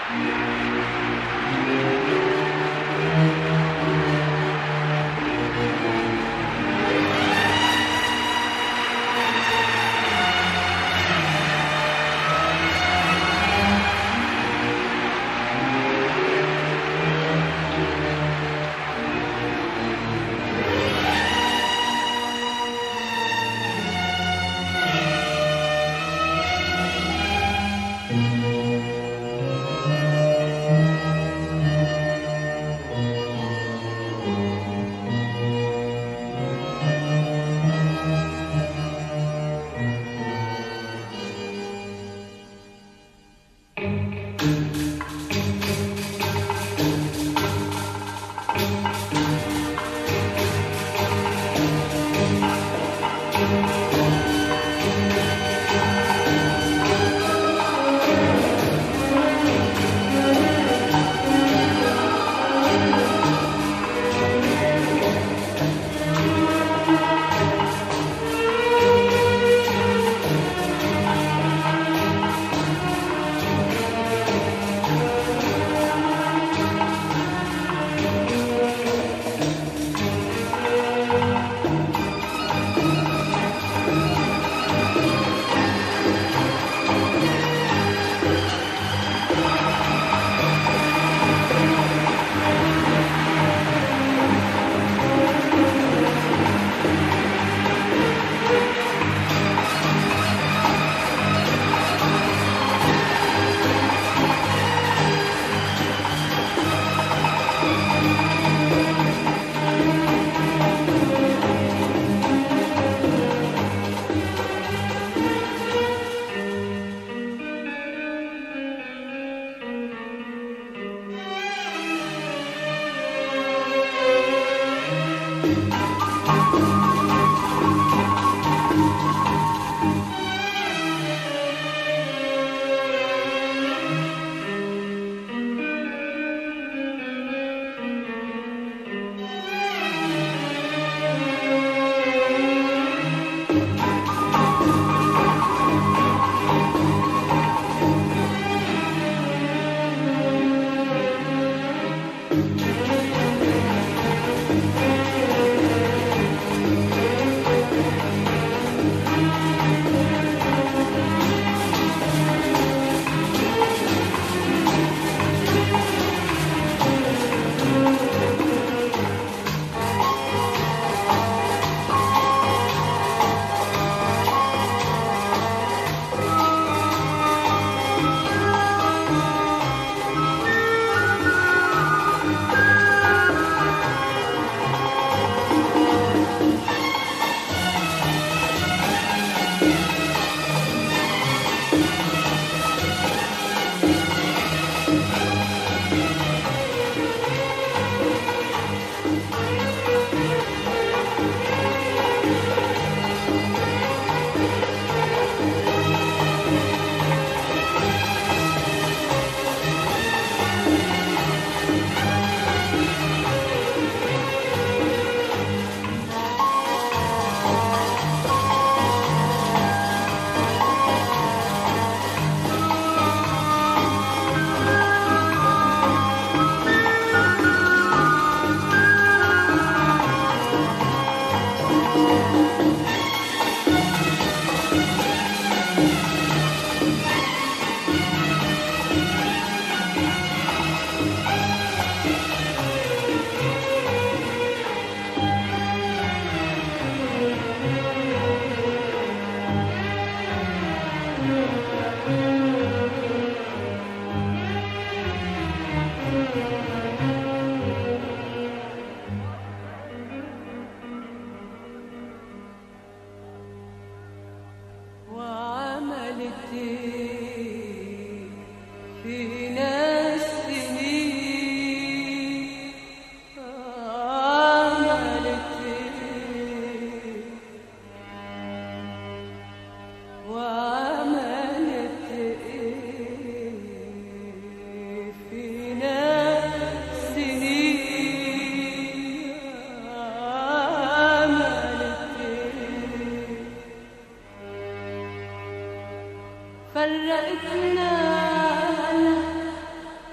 فرقتنا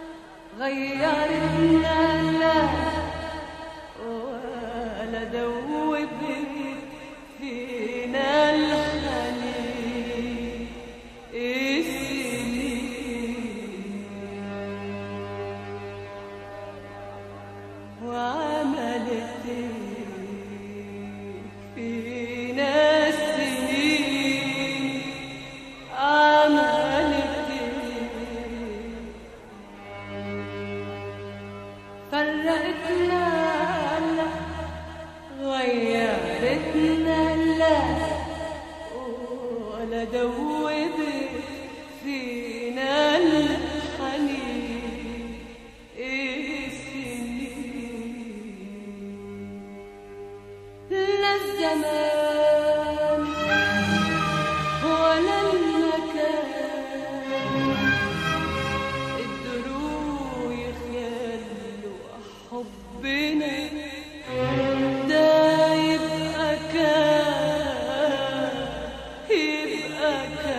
غيرنا لا ولا دوبت فينا الحنين السنين وعملت فينا السنين عملت فرقتنا لا غيرتنا لا ولا دوبت فينا الحنين السنين لا الزمان ولا المكان قدروا يخلوا حبنا ده يبقى كان يبقى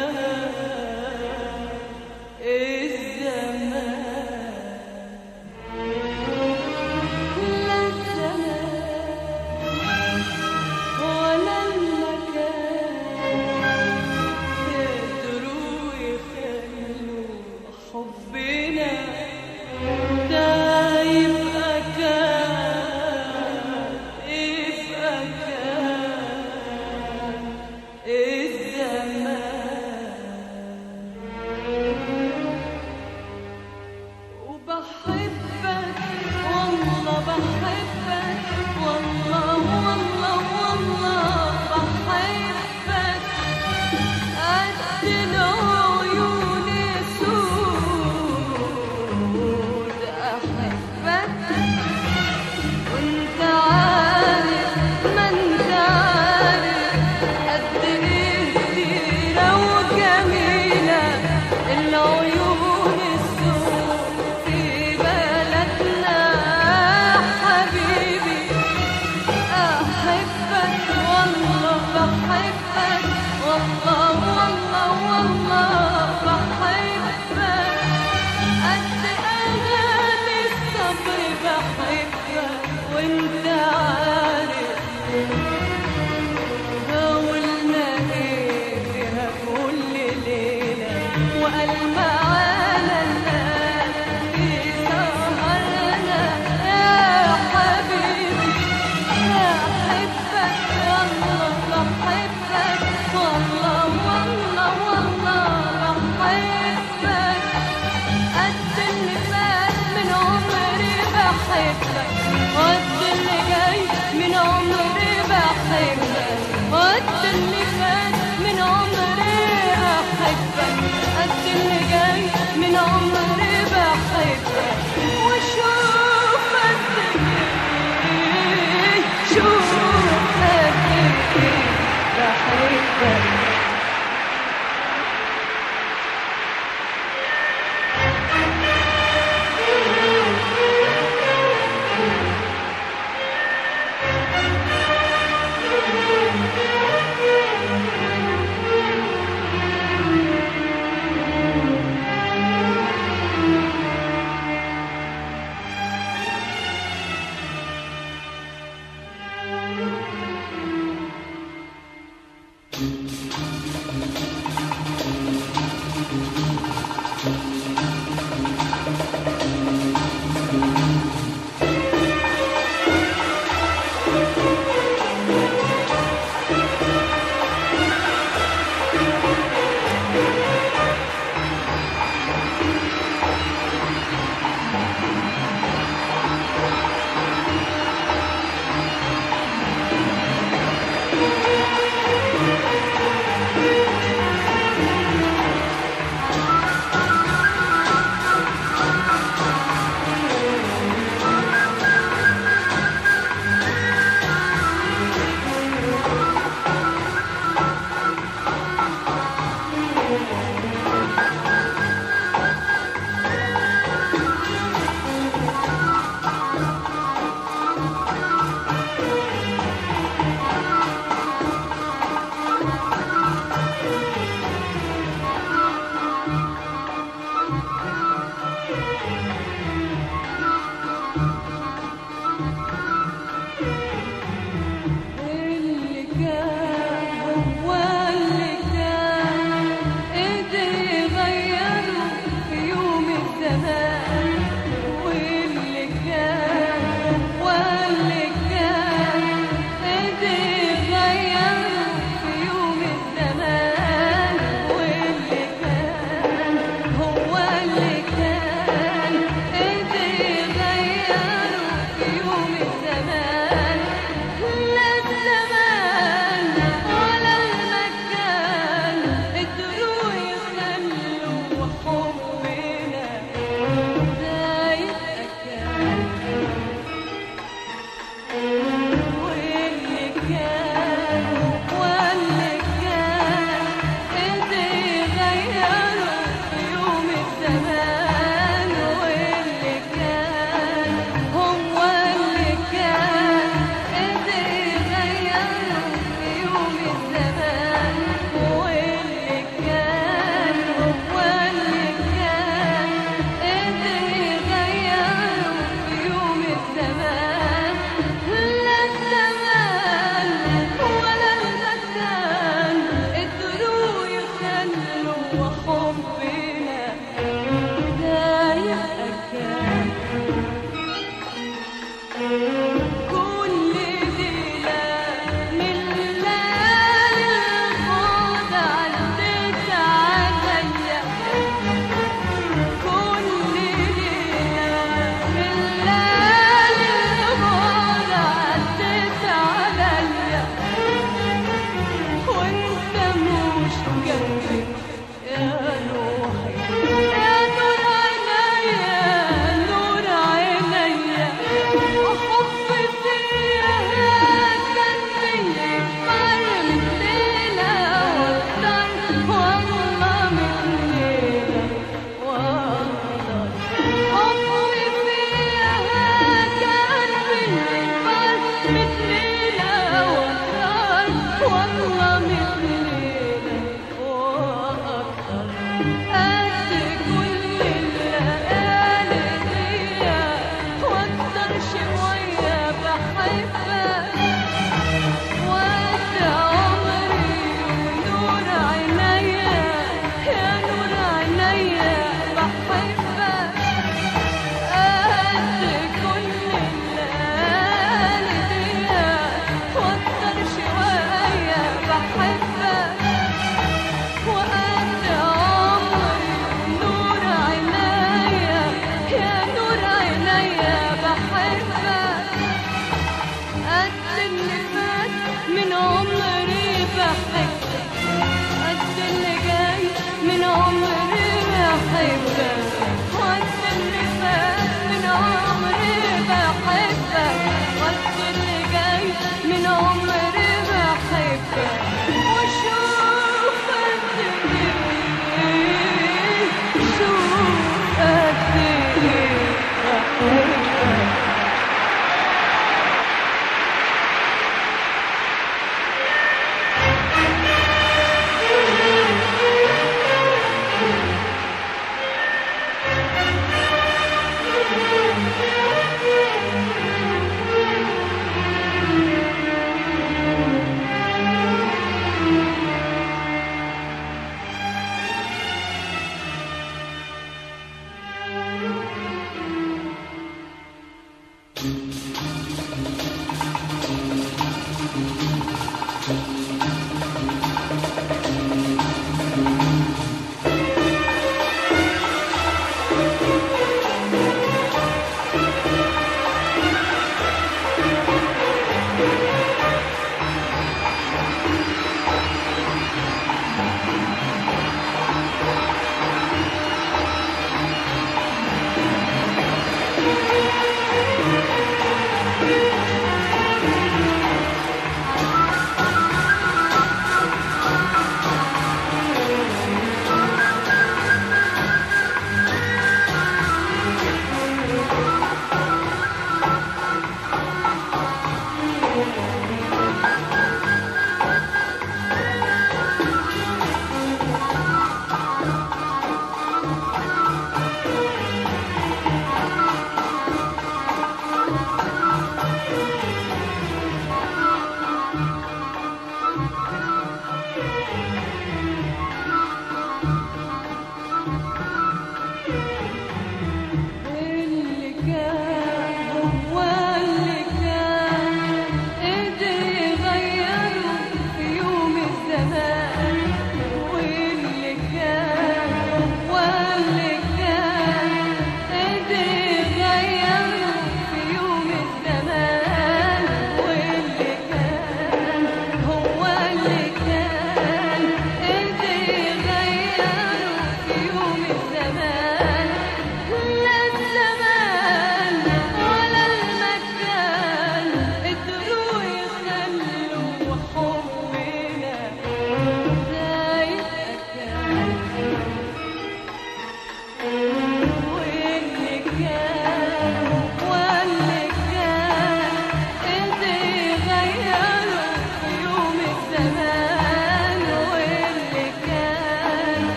كان الزمان لا الزمان ولا المكان قدروا يخلوا حبنا ده يبقى كان يبقى كان الزمان وبحبك والله بحبك والله والله والله بحبك قد العيون سود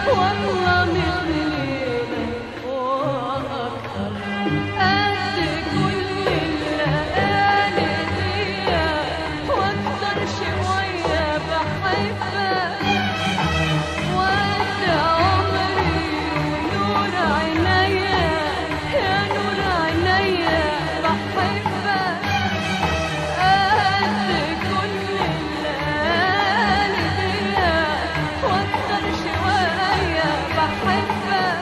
والله مثلينا وأكتر قد كل الليالي دي وأكتر شوية بحبك وقت عمري ونور عينيا يا نور عينيا بحبك قد كل الليالي دي واكتر شوية بحبك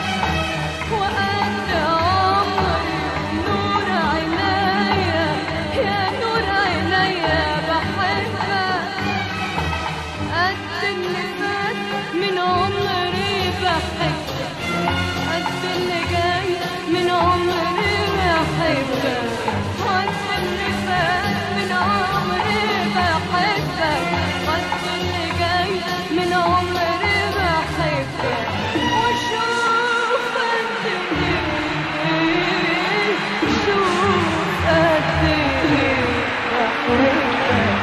وقد عمري نور عينيا يا نور عينيا بحبك قد اللي فات من عمري بحبك قد اللي جاي من عمري بحبك قد اللي فات من عمري بحبك قد اللي جاي من عمري بحبك وشوف قد ايه شوف قد ايه بحبك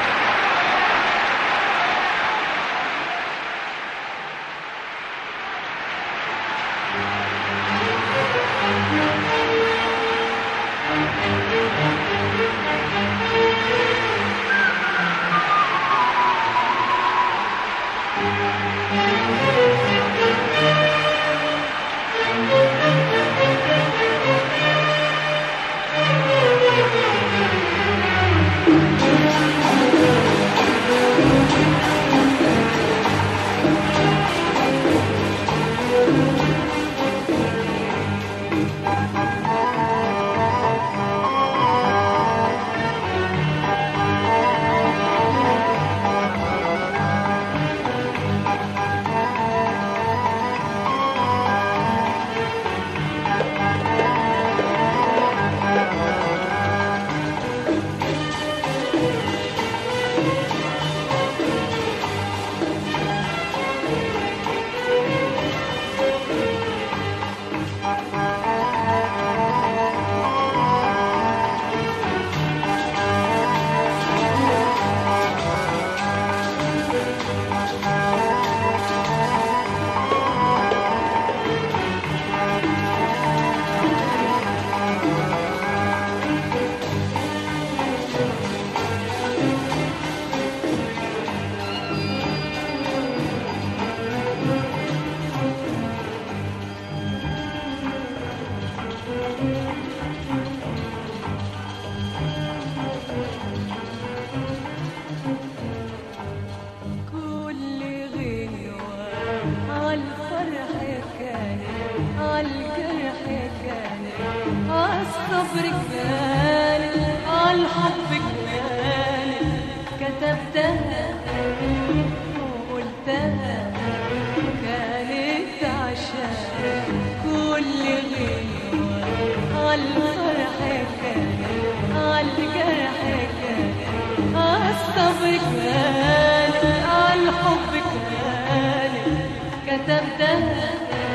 كل غنوة عالفرح كانت عالجرح كانت عالصبر كانت عالحب كانت كتبتها وقلتها كانت عشان كل غنوة عالفرح كانت عالجرح كانت عالصبر كانت عالحب كانت كتبتها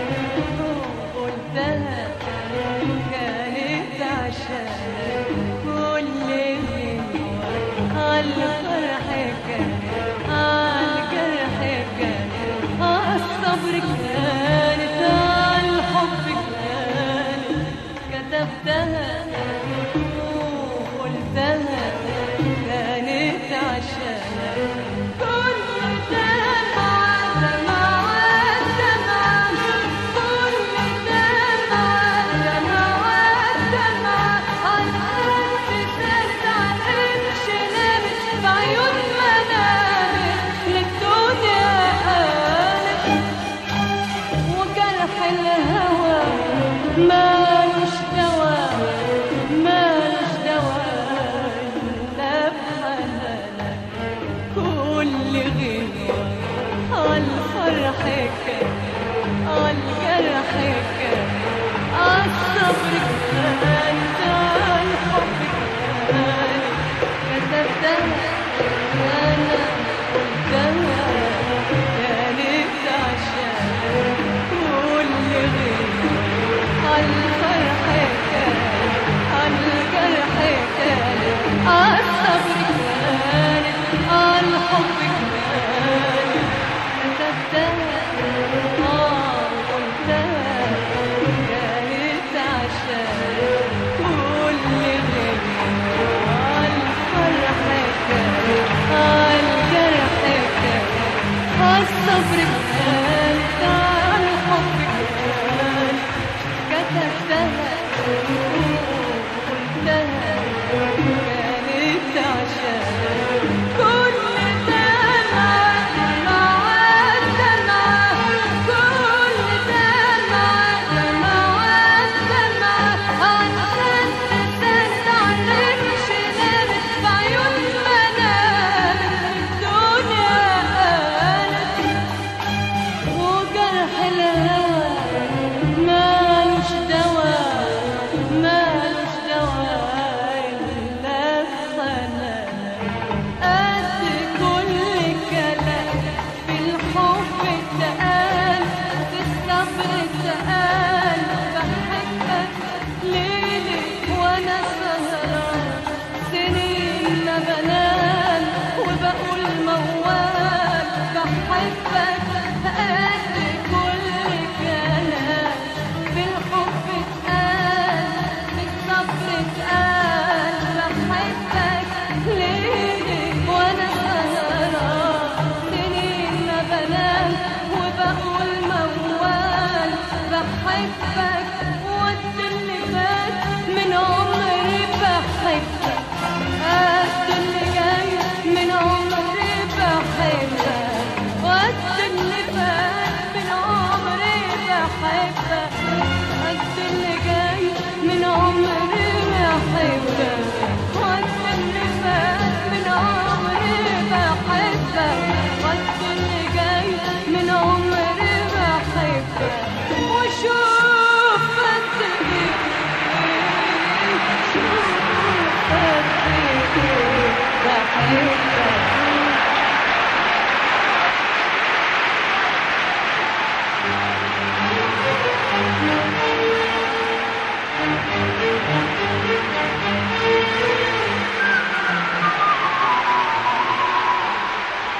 وقلتها كانت عشان كل غنوة عالفرح كانت عالجرح كانت عالصبر كانت عالحب كانت كتبتها وقلتها كانت عشانك كل دمعة دمعة دمعة كل دمعة دمعة دمعة عالقلب ترجع تمشي نامت بعيون منامت للدنيا قالت وجرح الهوى مالوش دواء مالوش دواء إلا بحنانك كل غنوة عالفرح كان عالجرح كان عالصبر كان عالحب كان كتبتها أنا قلتها كانت عشان كل غنوة عالفرح كان عالجرح كان عالصبر كان عالحب كان كتبتها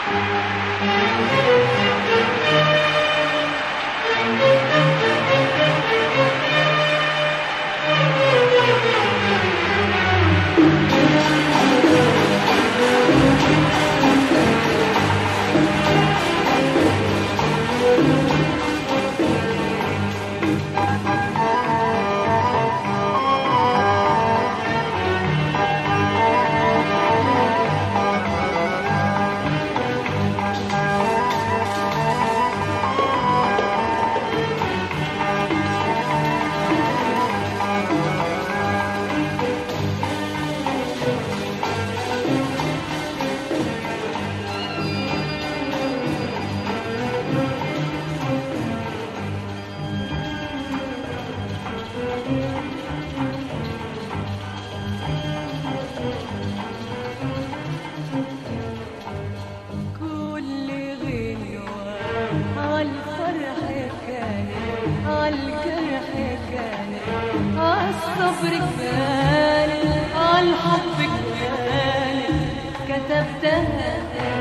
كل غنوة عالفرح كانت عالجرح كانت عالصبر كانت عالحب كانت كتبتها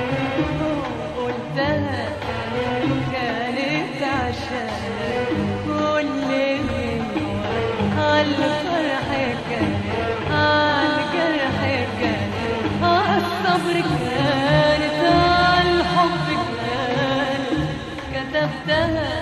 وقلتها كانت عشانك كل غنوة عالفرح كانت عالجرح كانت عالصبر كانت عالحب كانت كتبتها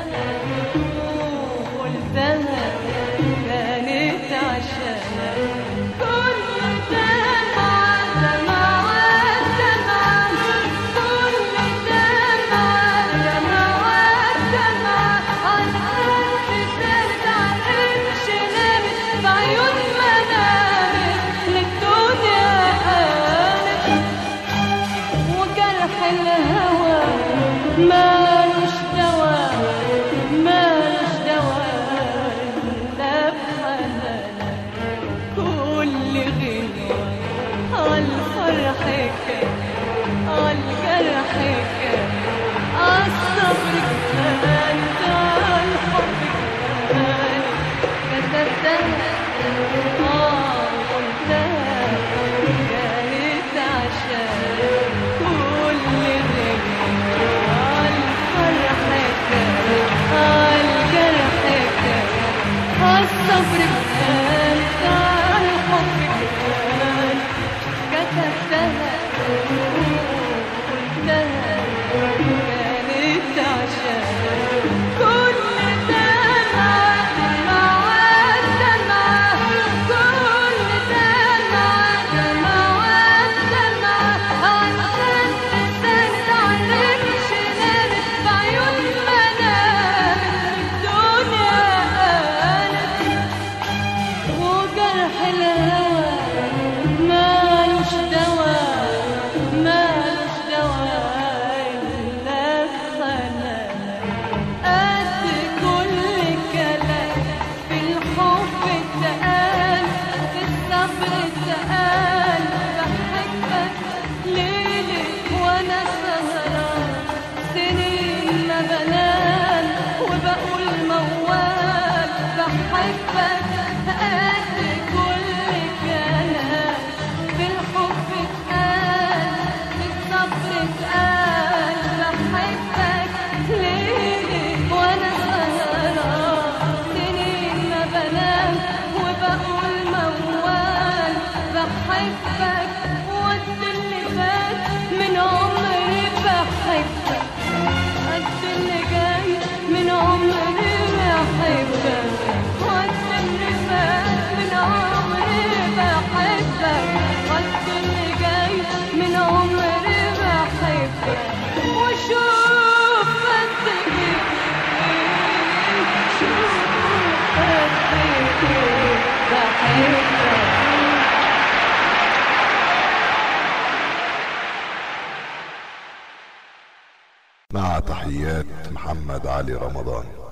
وقلتها كانت عشانك كل دمعة دمعة دمعة كل دمعة دمعة دمعة عالقلب ترجع امشي نامت بعيون منامت للدنيا قامت وجرح الهوى مالوش دواء مالوش دواء إلا بحنانك كل غنوة عالفرح كان عالجرح كان عالصبر كان عالحب كان كتبتها آه قلتها كانت عشان كل غنوة عالفرح كان عالجرح كان عالصبر كان عالحب كان كتبتها وقلتها كانت عشان كل دمعة دمعة دمعة كل دمعة دمعة دمعة عشان تسند عليك نامت بعيون منامت الدنيا قالت وجرح الهوى مالوش دواء مالوش دواء إلا بحنانك قد كل كلام في الحب اتقال في الصبر اتقال بحبك ليلي وانا سهران سنين ما بنام وبقول موال بحبك قد كل كلام في الحب اتقال في الصبر اتقال بحبك ليلي وانا سهران سنين ما بنام وبقول موال بحبك وقت اللي فات من عمري بحبك قد اللي جاي من عمري بحبك قد اللي فات من عمري بحبك قد اللي جاي من عمري بحبك وشوف قد ايه شوف قد ايه بحبك مع تحيات محمد علي رمضان